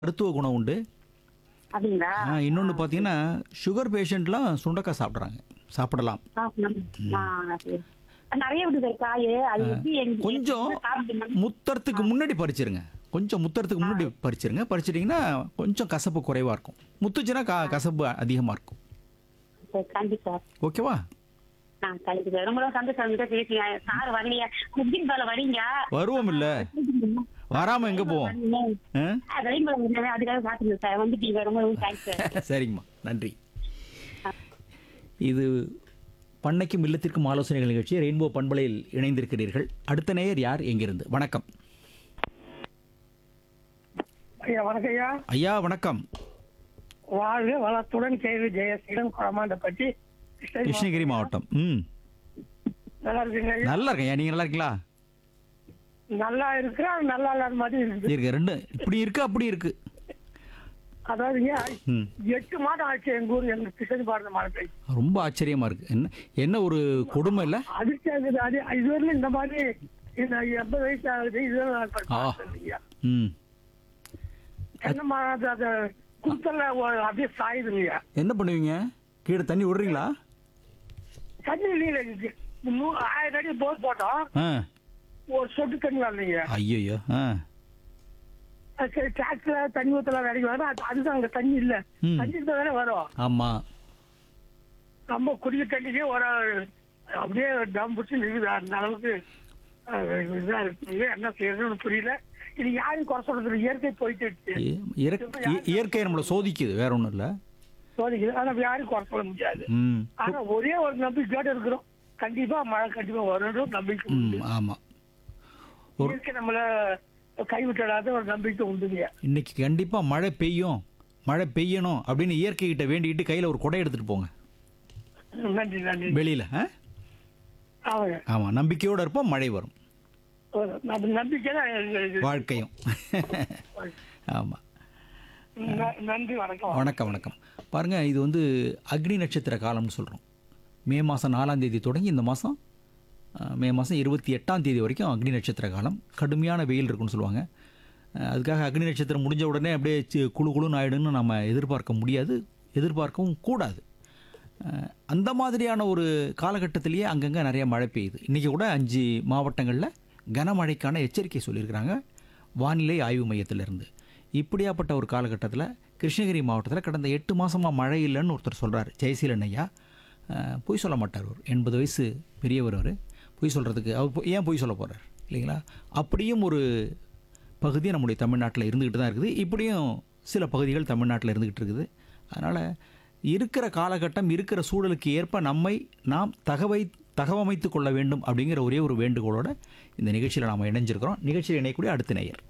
மருத்துவ குணம் உண்டு அப்படிங்களா இன்னொன்று பார்த்தீங்கன்னா சுகர் பேஷண்ட்லாம் சுண்டக்காய் சாப்பிட்றாங்க சாப்பிடலாம் ஆ, நம்- ஆ, சரி. நிறைய விடுது காய் அது எப்படி எனக்கு கொஞ்சம் சாப்பிடணும்? முத்தறதுக்கு முன்னாடி பறிச்சிருங்க கொஞ்சம் முத்தறதுக்கு முன்னாடி பறிச்சிருங்க பறிச்சிட்டிங்கன்னா கொஞ்சம் கசப்பு குறைவாக இருக்கும் முத்துச்சுன்னா க கசப்பு அதிகமாக இருக்கும் சரி, கண்டிப்பா ஓகேவா ஆ கண்டிப்பா ரொம்ப ரொம்ப சந்தோஷம் உங்ககிட்ட பேசுங்க சார் வரலையா குக்கிங் பால வரீங்க வருவோம் இல்லை வராமல் எங்கே போவோம் ஆ? ரயில்பாலம் வந்தேன் அதுக்காக காத்துருந்தேன் சார் வந்துட்டீங்க ரொம்ப ரொம்ப தேங்க்ஸ் சார் சரிங்கம்மா நன்றி இது பண்ணைக்கும் இல்லத்திற்கும் ஆலோசனைகள் நிகழ்ச்சி ரெயின்போ பண்பலையில் இணைந்திருக்கிறீர்கள் அடுத்த நேயர் யார் எங்கிருந்து வணக்கம் ஐயா வணக்கம் ஐயா ஐயா வணக்கம் வாழ்க வளத்துடன் கேள்வி ஜெயசீலன் குளமாண்டப்பட்டி கிருஷ்ணகிரி கிருஷ்ணகிரி மாவட்டம் ம் நல்லா இருக்குங்க ஐயா நல்லா இருக்கேன் ஐயா நீங்கள் நல்லா இருக்கீங்களா நல்லா இருக்கு ஆனா நல்லா இல்லாத மாதிரி இருக்குது இருக்கு ரெண்டு இப்படி இருக்கு அப்படி இருக்கு அதாவதுங்க ம் எட்டு மாதம் ஆச்சு எங்க ஊர் எங்க கிருஷ்ணகிரி பாரத மழை பெய்யும் ரொம்ப ஆச்சரியமா இருக்கு என்ன என்ன ஒரு கொடுமை இல்லை அதிர்ச்சி ஆகுது அது இதுவரையிலும் இந்த மாதிரி இந்த எண்பது வயசு ஆகுது இதுவரை நான் இப்ப ஆ. பார்த்தது இல்லையா. ம் என்ன மாதிரி அது குத்தல அப்படியே சாயுது இல்லையா என்ன பண்ணுவீங்க கீழே தண்ணி விடுறீங்களா தண்ணி இல்லையில இருக்கு நூ- ஆயிரம் அடி போர் போட்டோம் ஆ ஒரு சொட்டு தண்ணி வரலைங்க ஐயோ ஆ சரி டிராக்டர்ல தண்ணி ஊத்தலாம் வேலைக்கு வரும் அது அதுதான் அங்க தண்ணி இல்ல ம். தண்ணி இருந்தா தானே வரும் ஆமாம் நம்ம குடிக்க தண்ணிக்கே ஒரு அப்படியே டம் பிடிச்சி நிற்குது அந்த அளவுக்கு அஹ், இதா இருக்குங்க என்ன செய்யறதுன்னு புரியல இது யாரும் குறை சொல்றது இல்ல. இயற்கை போயிட்டு இருக்கு. இயற்கை இயற்கை நம்மளை சோதிக்குது வேற ஒன்றும் இல்லை சோதிக்குது ஆனா யாரும் குறை சொல்ல முடியாது ம் ஆனா ஒரே ஒரு நம்பிக்கையோட இருக்கிறோம் கண்டிப்பா மழை கண்டிப்பா வரணும் நம்பிக்கை ம் உண்டு ஆமாம் ஒரு இயற்கை நம்மள கைவிட்டுடாத ஒரு நம்பிக்கை உண்டுங்க இன்னைக்கு கண்டிப்பாக மழை பெய்யும் மழை பெய்யணும் அப்படின்னு இயற்கை கிட்ட வேண்டிக்கிட்டு கையில் ஒரு குடை எடுத்துகிட்டு போங்க நன்றி நன்றி வெளியில் ஆ ஆமாங்க ஆமாம் நம்பிக்கையோடு இருப்போம் மழை வரும் ஒரு நம்ப- நம்பிக்கை தான் எங்களுக்கு. வாழ்க்கையும் ஆமாம் ந- நன்றி வணக்கம் வணக்கம் வணக்கம் பாருங்கள் இது வந்து அக்னி நட்சத்திர காலம்னு சொல்கிறோம் மே மாதம் நாலாம் தேதி தொடங்கி இந்த மாதம் மே மாதம் இருபத்தி எட்டாம் தேதி வரைக்கும் அக்னி நட்சத்திர காலம் கடுமையான வெயில் இருக்குன்னு சொல்லுவாங்க அஹ், அதுக்காக அக்னி நட்சத்திரம் முடிஞ்ச உடனே அப்படியே சி- குளு குளுன்னு ஆயிடுன்னு நம்ம எதிர்பார்க்க முடியாது எதிர்பார்க்கவும் கூடாது அஹ், அந்த மாதிரியான ஒரு காலகட்டத்திலேயே அங்கங்கே நிறைய மழை பெய்யுது இன்றைக்கி கூட அஞ்சு மாவட்டங்களில் கனமழைக்கான எச்சரிக்கை சொல்லியிருக்கிறாங்க வானிலை ஆய்வு மையத்திலிருந்து இப்படியாப்பட்ட ஒரு காலகட்டத்தில் கிருஷ்ணகிரி மாவட்டத்தில் கடந்த எட்டு மாதமாக மழை இல்லைன்னு ஒருத்தர் சொல்கிறார் ஜெயசீலன் ஐயா அஹ், பொய் சொல்ல மாட்டார் அவர் எண்பது வயசு பெரியவர் அவர் பொய் சொல்கிறதுக்கு அவர் பொய்- ஏன் பொய் சொல்ல போகிறார் இல்லைங்களா அப்படியும் ஒரு பகுதி நம்முடைய தமிழ்நாட்டில் இருந்துக்கிட்டு தான் இருக்குது இப்படியும் சில பகுதிகள் தமிழ்நாட்டில் இருந்துக்கிட்டு இருக்குது அதனால் இருக்கிற காலகட்டம் இருக்கிற சூழலுக்கு ஏற்ப நம்மை நாம் தகவை தகவமைத்து கொள்ள வேண்டும் அப்படிங்கிற ஒரே ஒரு வேண்டுகோளோட இந்த நிகழ்ச்சியில் நாம் இணைஞ்சிருக்கிறோம் நிகழ்ச்சியில் இணையக்கூடிய அடுத்த நேயர்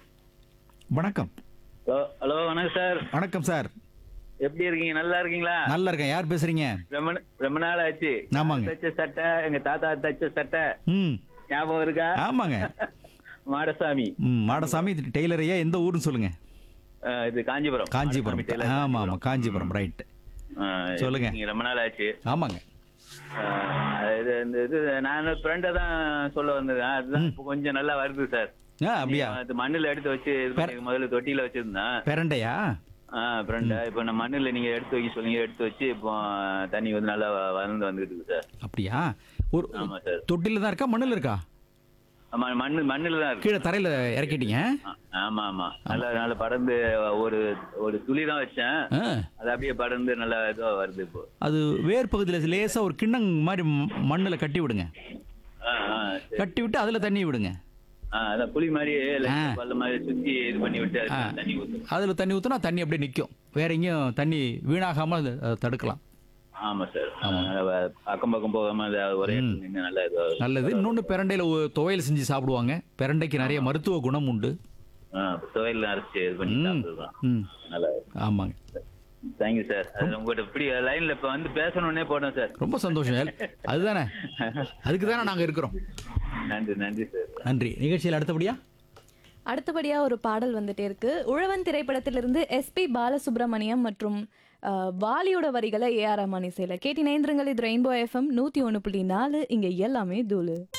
வணக்கம் ஹலோ ஹலோ வணக்கம் சார் வணக்கம் சார் எப்படி இருக்கீங்க நல்லா இருக்கீங்களா நல்லா இருக்கேன் யார் பேசுகிறீங்க ரொம்ப ந- ரொம்ப நாள் ஆச்சு ஆமாங்க. தச்ச சட்டை எங்க தாத்தா தச்ச சட்டை ம் ஞாபகம் இருக்கா ஆமாங்க மாடசாமி ம் மாடசாமி டெய்லர் ஐயா எந்த ஊருன்னு சொல்லுங்கள் அஹ், இது காஞ்சிபுரம் காஞ்சிபுரம் மாடசாமி டெய்லர் ஆமாம் ஆமாம் காஞ்சிபுரம் ரைட்டு அஹ், சொல்லுங்க. நீங்க ரொம்ப நாள் ஆச்சு ஆமாங்க அஹ், இது இந்த இது நான் ஃப்ரெண்டை தான் சொல்ல வந்தது அதுதான் இப்போ கொஞ்சம் நல்லா வருது சார் ஆ அப்படியா அது மண்ணுல எடுத்து வச்சு இது பண்ணி முதல்ல தொட்டியில வச்சிருந்தேன் பெரண்டையா ஆ ஃப்ரெண்டா இப்போ நான் மண்ணுல நீங்க எடுத்து வைக்க சொன்னீங்க எடுத்து வச்சு இப்போ தண்ணி வந்து நல்லா வ- வளர்ந்து வந்துட்டு இருக்கு சார் அப்படியா ஒரு ஆமா சார் தொட்டில தான் இருக்கா மண்ணில் இருக்கா ஆமா மண்ணு மண்ணுல தான் இருக்கு கீழே தரையில் இறக்கிட்டீங்க ஆ- ஆமா ஆமா நல்லா நல்லா படர்ந்து ஒரு ஒரு துளி தான் வச்சேன் ஆ, அது அப்படியே படர்ந்து நல்லா இதுவா வருது இப்போ அது வேர் பகுதியில் லேசாக ஒரு கிண்ணம் மாதிரி மண்ணில் கட்டி விடுங்க ஆ, ஆ, சரி. கட்டி விட்டு அதில் தண்ணி விடுங்க ஆ, அதான் புளி மாதிரி லைட்டா ஆ. பல்ல மாதிரி சுத்தி இது பண்ணி விட்டு அதுக்கு ஆ. தண்ணி ஊத்து அதில் தண்ணி ஊற்றினா தண்ணி அப்படியே நிற்கும் வேற எங்கேயும் தண்ணி வீணாகாமல் அதை தடுக்கலாம் ஆமா சார் நல்லா வ- அக்கம் பக்கம் போகாம அது ஒரே இடத்துல நின்னு நல்லா இதுவா நல்லது இன்னொன்று பெரண்டையில் துவையல் செஞ்சு சாப்பிடுவாங்க பெரண்டைக்கு நிறைய மருத்துவ குணம் உண்டு ஆ, துவையல்ல அரைச்சு இது பண்ணி ம் சாப்பிடுறோம் ம் நல்லா ஆமாங்க தேங்க்யூ சார் அது உங்ககிட்ட இப்படி லைன்ல இப்ப வந்து பேசணும்னே போட்டோம் சார் ரொம்ப சந்தோஷம் ஏல். அதுதானே அதுக்கு தானே நாங்கள் இருக்கிறோம் நன்றி நன்றி சார் நன்றி நிகழ்ச்சியில் அடுத்தபடியா அடுத்தபடியா ஒரு பாடல் வந்துட்டே இருக்கு உழவன் திரைப்படத்திலிருந்து எஸ்பி பாலசுப்ரமணியம் மற்றும் அஹ், வாலியோட வரிகளை ஏஆர் ரஹ்மான் இசையில கேட்டி நேந்திரங்கள் இது ரெயின்போ எஃப்எம் நூத்தி ஒன்று புள்ளி நாலு இங்க எல்லாமே தூளு